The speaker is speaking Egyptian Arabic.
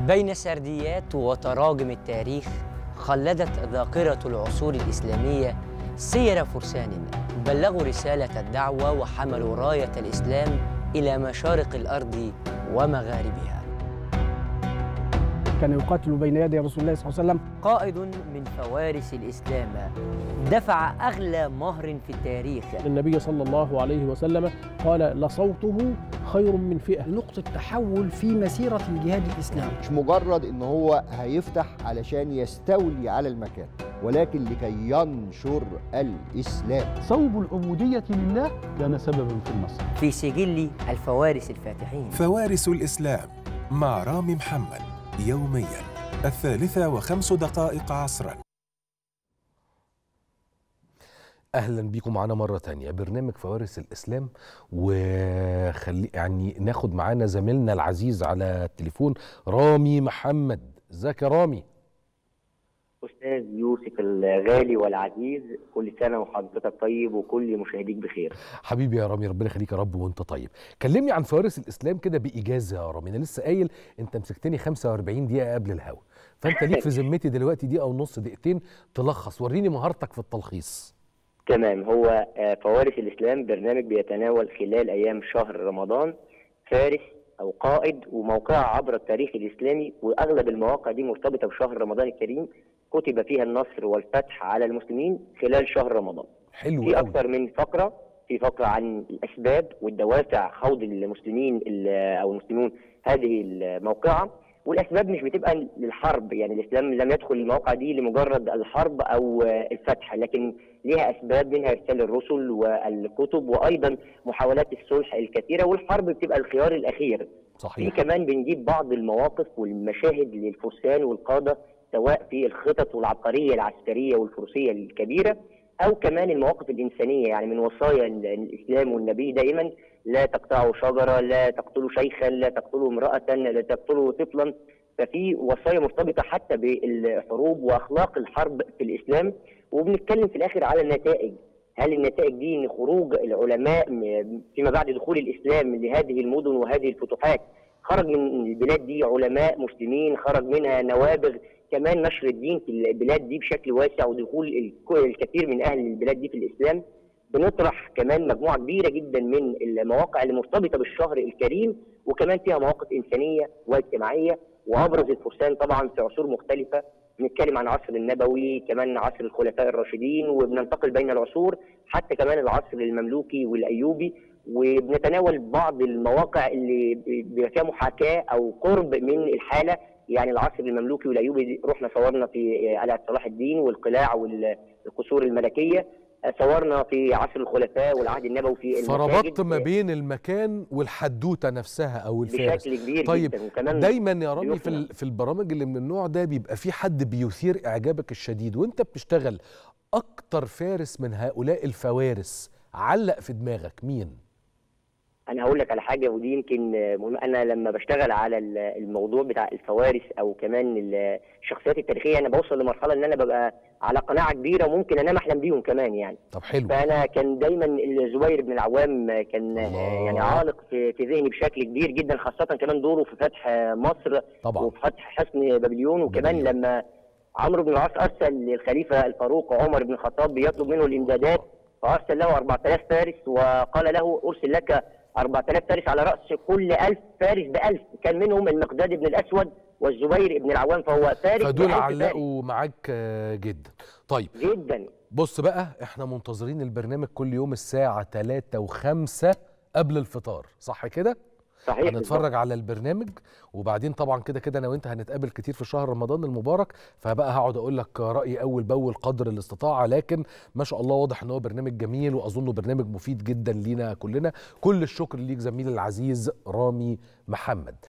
بين سرديات وتراجم التاريخ خلدت ذاكرة العصور الإسلامية سير فرسان بلغوا رسالة الدعوة وحملوا راية الإسلام إلى مشارق الأرض ومغاربها كان يقاتل بين يدي رسول الله صلى الله عليه وسلم قائد من فوارس الإسلام دفع أغلى مهر في التاريخ النبي صلى الله عليه وسلم قال لصوته خير من فئة نقطة تحول في مسيرة الجهاد الإسلامي مش مجرد ان هو هيفتح علشان يستولي على المكان ولكن لكي ينشر الاسلام صوب العبودية لله كان سببا في النصر في سجل الفوارس الفاتحين فوارس الإسلام مع رامي محمد يوميا الثالثة وخمس دقائق عصرا اهلا بيكم معانا مره تانية برنامج فوارس الاسلام وخلي يعني ناخد معانا زميلنا العزيز على التليفون رامي محمد ازيك يا رامي أستاذ يوسف الغالي والعزيز كل سنة وحضرتك طيب وكل مشاهديك بخير حبيبي يا رامي ربنا يخليك يا رب وانت طيب كلمني عن فوارس الاسلام كده باجازه يا رامي انا لسه قايل انت مسكتني 45 دقيقه قبل الهوا فانت ليك في ذمتي دلوقتي دقيقه ونص دقيقتين تلخص وريني مهارتك في التلخيص تمام هو آه، فوارس الإسلام برنامج بيتناول خلال أيام شهر رمضان فارس أو قائد وموقعه عبر التاريخ الإسلامي وأغلب المواقع دي مرتبطة بشهر رمضان الكريم كتب فيها النصر والفتح على المسلمين خلال شهر رمضان حلو في قوي أكثر من فقرة في فقرة عن الأسباب والدوافع خوض المسلمين ال- أو المسلمون هذه الموقعة والأسباب مش بتبقى للحرب يعني الإسلام لم يدخل المواقع دي لمجرد الحرب أو آه، الفتح لكن ليها أسباب منها إرسال الرسل والكتب وأيضا محاولات الصلح الكثيرة والحرب بتبقى الخيار الأخير في صحيح كمان بنجيب بعض المواقف والمشاهد للفرسان والقادة سواء في الخطط والعبقرية العسكرية والفروسية الكبيرة أو كمان المواقف الإنسانية يعني من وصايا ال- الإسلام والنبي دائما لا تقطعوا شجرة لا تقتلوا شيخا لا تقتلوا امرأة لا تقتلوا طفلا ففي وصايا مرتبطة حتى بالحروب وأخلاق الحرب في الإسلام وبنتكلم في الآخر على النتائج هل النتائج دي ان خروج العلماء م- فيما بعد دخول الاسلام لهذه المدن وهذه الفتوحات خرج من البلاد دي علماء مسلمين خرج منها نوابغ كمان نشر الدين في البلاد دي بشكل واسع ودخول الك- الكثير من اهل البلاد دي في الاسلام بنطرح كمان مجموعه كبيره جدا من المواقع اللي مرتبطه بالشهر الكريم وكمان فيها مواقف انسانيه واجتماعيه وابرز الفرسان طبعا في عصور مختلفه بنتكلم عن عصر النبوي كمان عصر الخلفاء الراشدين وبننتقل بين العصور حتى كمان العصر المملوكي والايوبي وبنتناول بعض المواقع اللي بيبقى فيها محاكاه او قرب من الحاله يعني العصر المملوكي والايوبي رحنا صورنا في قلعه صلاح الدين والقلاع والقصور الملكيه صورنا في عصر الخلفاء والعهد النبوي في فربطت المساجد ما بين المكان والحدوته نفسها او الفارس بشكل كبير طيب جدا وكمان دايما يا رامي في ضيوفنا. ال- في البرامج اللي من النوع ده بيبقى في حد بيثير اعجابك الشديد وانت بتشتغل اكتر فارس من هؤلاء الفوارس علق في دماغك مين انا هقول لك على حاجه ودي يمكن مهمة. انا لما بشتغل على ال- الموضوع بتاع الفوارس او كمان ال- الشخصيات التاريخيه انا بوصل لمرحله ان انا ببقى على قناعه كبيره وممكن انام احلم بيهم كمان يعني طب حلو فانا كان دايما الزبير بن العوام كان الله. يعني عالق في في ذهني بشكل كبير جدا خاصه كمان دوره في فتح مصر طبعا وفي فتح حصن بابليون وكمان بابليون. لما عمرو بن العاص ارسل للخليفه الفاروق عمر بن الخطاب بيطلب منه الامدادات فارسل له 4000 فارس وقال له ارسل لك 4000 فارس على راس كل 1000 فارس ب 1000 كان منهم المقداد بن الاسود والزبير بن العوام فهو فارس فدول ب 1000 فارس. علقوا معاك آه، جدا طيب جدا بص بقى احنا منتظرين البرنامج كل يوم الساعة 3 و5 قبل الفطار صح كده؟ صحيح هنتفرج على البرنامج وبعدين طبعا كده كده انا وانت هنتقابل كتير في شهر رمضان المبارك فبقى هقعد اقول لك رايي اول باول قدر الاستطاعه لكن ما شاء الله واضح ان هو برنامج جميل واظنه برنامج مفيد جدا لينا كلنا كل الشكر ليك زميلي العزيز رامي محمد